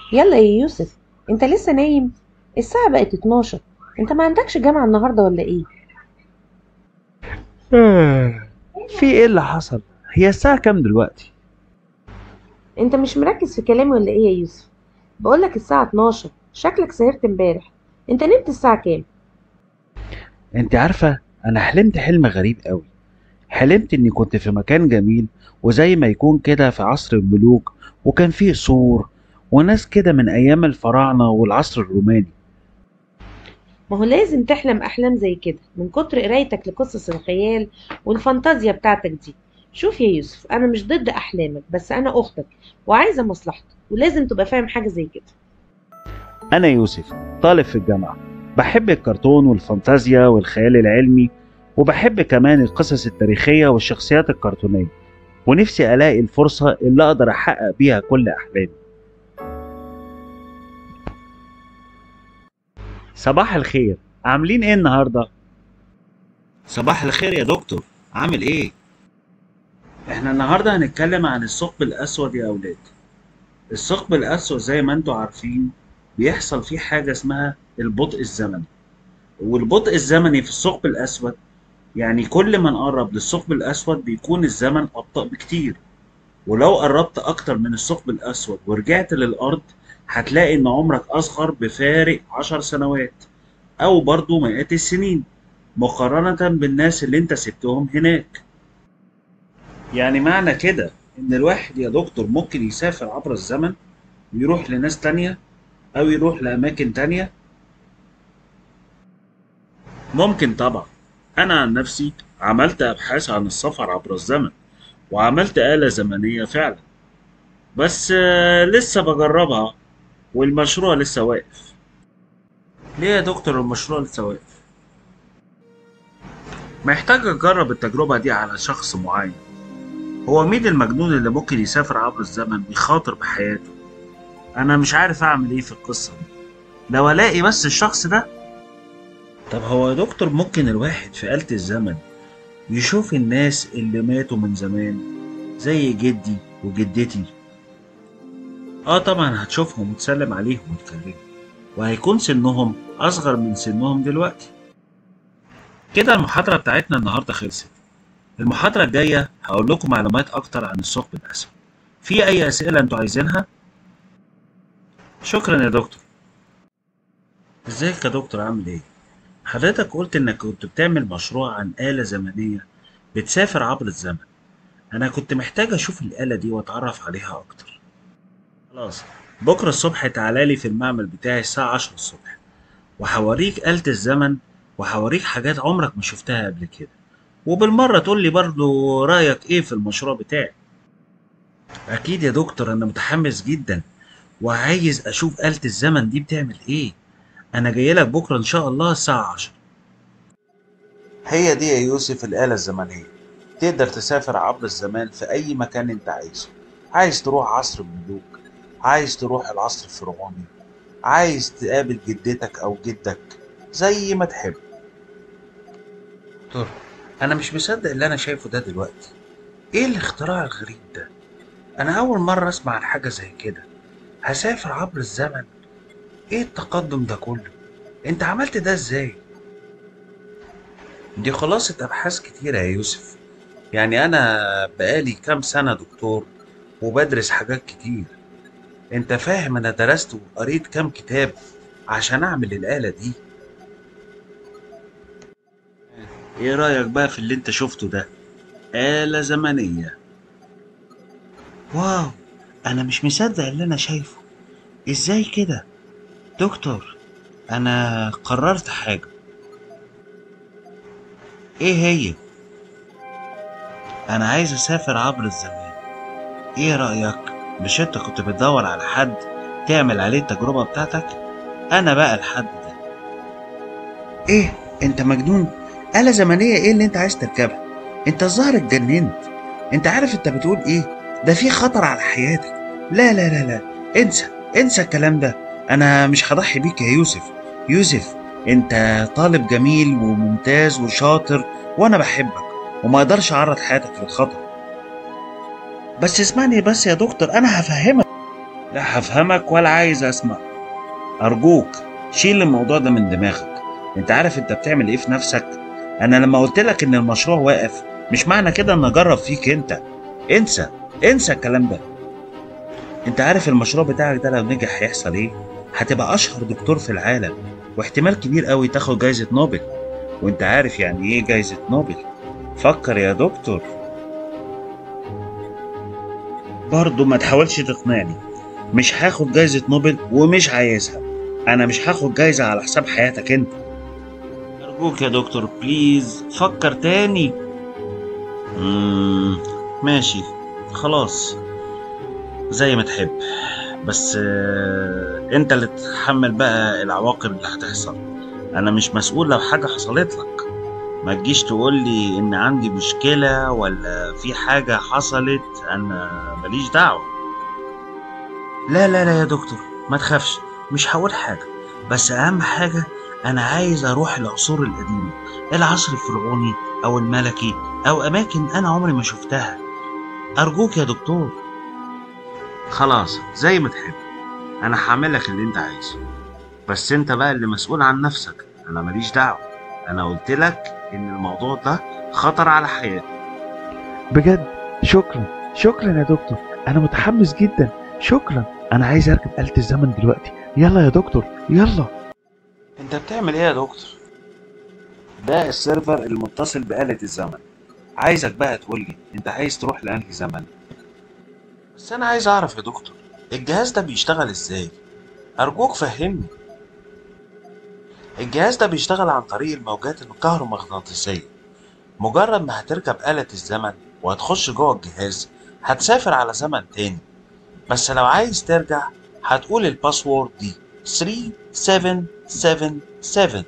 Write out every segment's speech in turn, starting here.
يلا يا يوسف انت لسه نايم الساعة بقت 12 انت ما عندكش جامعة النهاردة ولا ايه في ايه اللي حصل هي الساعة كام دلوقتي انت مش مركز في كلامي ولا ايه يا يوسف بقولك الساعة 12 شكلك سهرت امبارح انت نمت الساعة كام انت عارفة انا حلمت حلم غريب قوي حلمت اني كنت في مكان جميل وزي ما يكون كده في عصر الملوك وكان فيه قصور وناس كده من ايام الفراعنة والعصر الروماني ما هو لازم تحلم احلام زي كده من كتر قرايتك لقصص الخيال والفانتازيا بتاعتك دي شوف يا يوسف انا مش ضد احلامك بس انا اختك وعايزه مصلحتك ولازم تبقى فاهم حاجه زي كده انا يوسف طالب في الجامعة بحب الكرتون والفانتازيا والخيال العلمي وبحب كمان القصص التاريخية والشخصيات الكرتونية ونفسي ألاقي الفرصة اللي أقدر أحقق بيها كل أحلامي صباح الخير عاملين ايه النهارده صباح الخير يا دكتور عامل ايه احنا النهارده هنتكلم عن الثقب الاسود يا اولاد الثقب الاسود زي ما انتم عارفين بيحصل فيه حاجه اسمها البطء الزمني والبطء الزمني في الثقب الاسود يعني كل ما نقرب للثقب الاسود بيكون الزمن ابطا بكتير ولو قربت اكتر من الثقب الاسود ورجعت للارض هتلاقي ان عمرك اصغر بفارق عشر سنوات او برضو مئات السنين مقارنة بالناس اللي انت سبتهم هناك يعني معنى كده ان الواحد يا دكتور ممكن يسافر عبر الزمن ويروح لناس تانية او يروح لاماكن تانية ممكن طبعا انا عن نفسي عملت ابحاث عن السفر عبر الزمن وعملت آلة زمنية فعلا بس آه، لسه بجربها والمشروع لسه واقف ليه يا دكتور المشروع لسه واقف محتاج اجرب التجربة دي على شخص معين هو مين المجنون اللي ممكن يسافر عبر الزمن ويخاطر بحياته انا مش عارف اعمل ايه في القصة دي لو الاقي بس الشخص ده طب هو يا دكتور ممكن الواحد في آلة الزمن يشوف الناس اللي ماتوا من زمان زي جدي وجدتي اه طبعا هتشوفهم وتسلم عليهم وتكلمهم وهيكون سنهم اصغر من سنهم دلوقتي كده المحاضرة بتاعتنا النهاردة خلصت المحاضرة الجاية هقول لكم معلومات اكتر عن الثقب الاسود في اي اسئلة انتوا عايزينها شكرا يا دكتور ازيك يا دكتور عامل ايه حضرتك قلت انك كنت بتعمل مشروع عن آلة زمنية بتسافر عبر الزمن انا كنت محتاج اشوف الآلة دي واتعرف عليها اكتر خلاص بكرة الصبح تعالى لي في المعمل بتاعي الساعة 10 الصبح وهوريك آلة الزمن وهوريك حاجات عمرك ما شفتها قبل كده وبالمرة تقول لي برضو رأيك ايه في المشروع بتاعي اكيد يا دكتور انا متحمس جدا وعايز اشوف آلة الزمن دي بتعمل ايه انا جاي لك بكرة ان شاء الله الساعة 10 هي دي يا يوسف الآلة الزمنية تقدر تسافر عبر الزمان في أي مكان أنت عايزه عايز تروح عصر الملوك عايز تروح العصر الفرعوني عايز تقابل جدتك أو جدك زي ما تحب دكتور أنا مش مصدق اللي أنا شايفه ده دلوقتي إيه الاختراع الغريب ده أنا أول مرة أسمع عن حاجة زي كده هسافر عبر الزمن إيه التقدم ده كله أنت عملت ده إزاي دي خلاصة أبحاث كتيرة يا يوسف يعني أنا بقالي كام سنة دكتور وبدرس حاجات كتير أنت فاهم أنا درست وقريت كام كتاب عشان أعمل الآلة دي إيه رأيك بقى في اللي أنت شفته ده آلة زمنية واو أنا مش مصدق اللي أنا شايفه إزاي كده دكتور أنا قررت حاجة ايه هي انا عايز اسافر عبر الزمان ايه رأيك مش انت كنت بتدور على حد تعمل عليه التجربة بتاعتك انا بقى الحد ده ايه انت مجنون آلة زمنية ايه اللي انت عايز تركبها انت الظاهر اتجننت انت عارف انت بتقول ايه ده في خطر على حياتك لا لا لا لا انسى انسى الكلام ده انا مش هضحي بيك يا يوسف يوسف انت طالب جميل وممتاز وشاطر وانا بحبك وما اقدرش اعرض حياتك للخطر بس اسمعني بس يا دكتور انا هفهمك لا هفهمك ولا عايز اسمع ارجوك شيل الموضوع ده من دماغك انت عارف انت بتعمل ايه في نفسك انا لما قلت لك ان المشروع واقف مش معنى كده ان اجرب فيك انت انسى انسى الكلام ده انت عارف المشروع بتاعك ده لو نجح هيحصل ايه هتبقى اشهر دكتور في العالم واحتمال كبير قوي تاخد جايزة نوبل وانت عارف يعني ايه جايزة نوبل فكر يا دكتور برضه ما تحاولش تقنعني مش هاخد جايزة نوبل ومش عايزها انا مش هاخد جايزة على حساب حياتك انت ارجوك يا دكتور بليز فكر تاني مم. ماشي خلاص زي ما تحب بس آه، انت اللي تتحمل بقى العواقب اللي هتحصل انا مش مسؤول لو حاجة حصلت لك ما تجيش تقول لي ان عندي مشكلة ولا في حاجة حصلت انا ماليش دعوة لا لا لا يا دكتور ما تخافش مش هقول حاجة بس اهم حاجة انا عايز اروح العصور القديمة العصر الفرعوني او الملكي او اماكن انا عمري ما شفتها ارجوك يا دكتور خلاص زي ما تحب انا هعملك اللي انت عايزه بس انت بقى اللي مسؤول عن نفسك انا ماليش دعوة انا قلت لك ان الموضوع ده خطر على حياتي بجد شكرا شكرا يا دكتور انا متحمس جدا شكرا انا عايز اركب آلة الزمن دلوقتي يلا يا دكتور يلا انت بتعمل ايه يا دكتور ده السيرفر المتصل بآلة الزمن عايزك بقى تقول لي انت عايز تروح لأنهي زمن بس انا عايز اعرف يا دكتور الجهاز ده بيشتغل ازاي ارجوك فهمني الجهاز ده بيشتغل عن طريق الموجات الكهرومغناطيسية مجرد ما هتركب آلة الزمن وهتخش جوه الجهاز هتسافر على زمن تاني بس لو عايز ترجع هتقول الباسورد دي 3777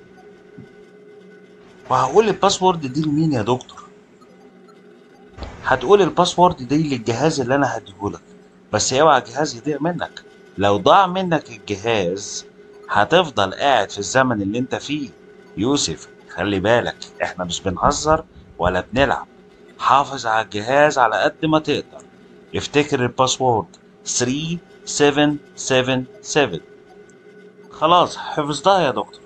وهقول الباسورد دي لمين يا دكتور هتقول الباسورد دي للجهاز اللي انا هديهولك بس اوعى الجهاز يضيع منك لو ضاع منك الجهاز هتفضل قاعد في الزمن اللي انت فيه يوسف خلي بالك احنا مش بنهزر ولا بنلعب حافظ على الجهاز على قد ما تقدر افتكر الباسورد 3777 خلاص حفظتها يا دكتور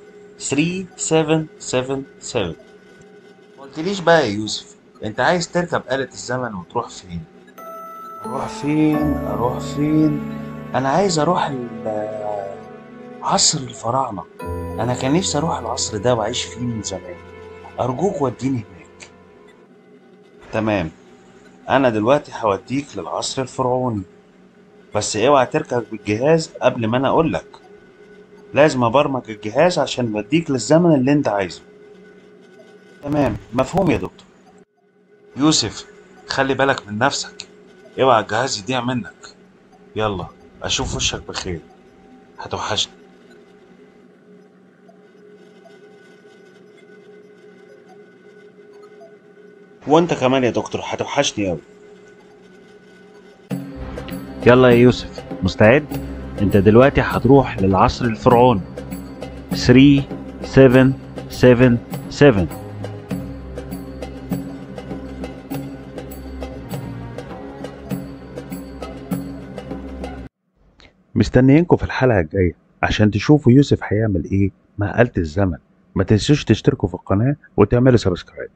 3777 ما قلتليش بقى يا يوسف انت عايز تركب آلة الزمن وتروح فين اروح فين اروح فين انا عايز اروح ال- عصر الفراعنة انا كان نفسي اروح العصر ده واعيش فيه من زمان ارجوك وديني هناك تمام انا دلوقتي هوديك للعصر الفرعوني بس اوعى تركب بالجهاز قبل ما انا اقولك لازم ابرمج الجهاز عشان يوديك للزمن اللي انت عايزه تمام مفهوم يا دكتور يوسف خلي بالك من نفسك اوعى الجهاز يضيع منك يلا اشوف وشك بخير هتوحشني وانت كمان يا دكتور هتوحشني اوي يلا يا يوسف مستعد انت دلوقتي هتروح للعصر الفرعوني 3 7 7 7 مستنيينكم في الحلقة الجاية عشان تشوفوا يوسف هيعمل ايه مع آلة الزمن ما تنسوش تشتركوا في القناة وتعملوا سبسكرايب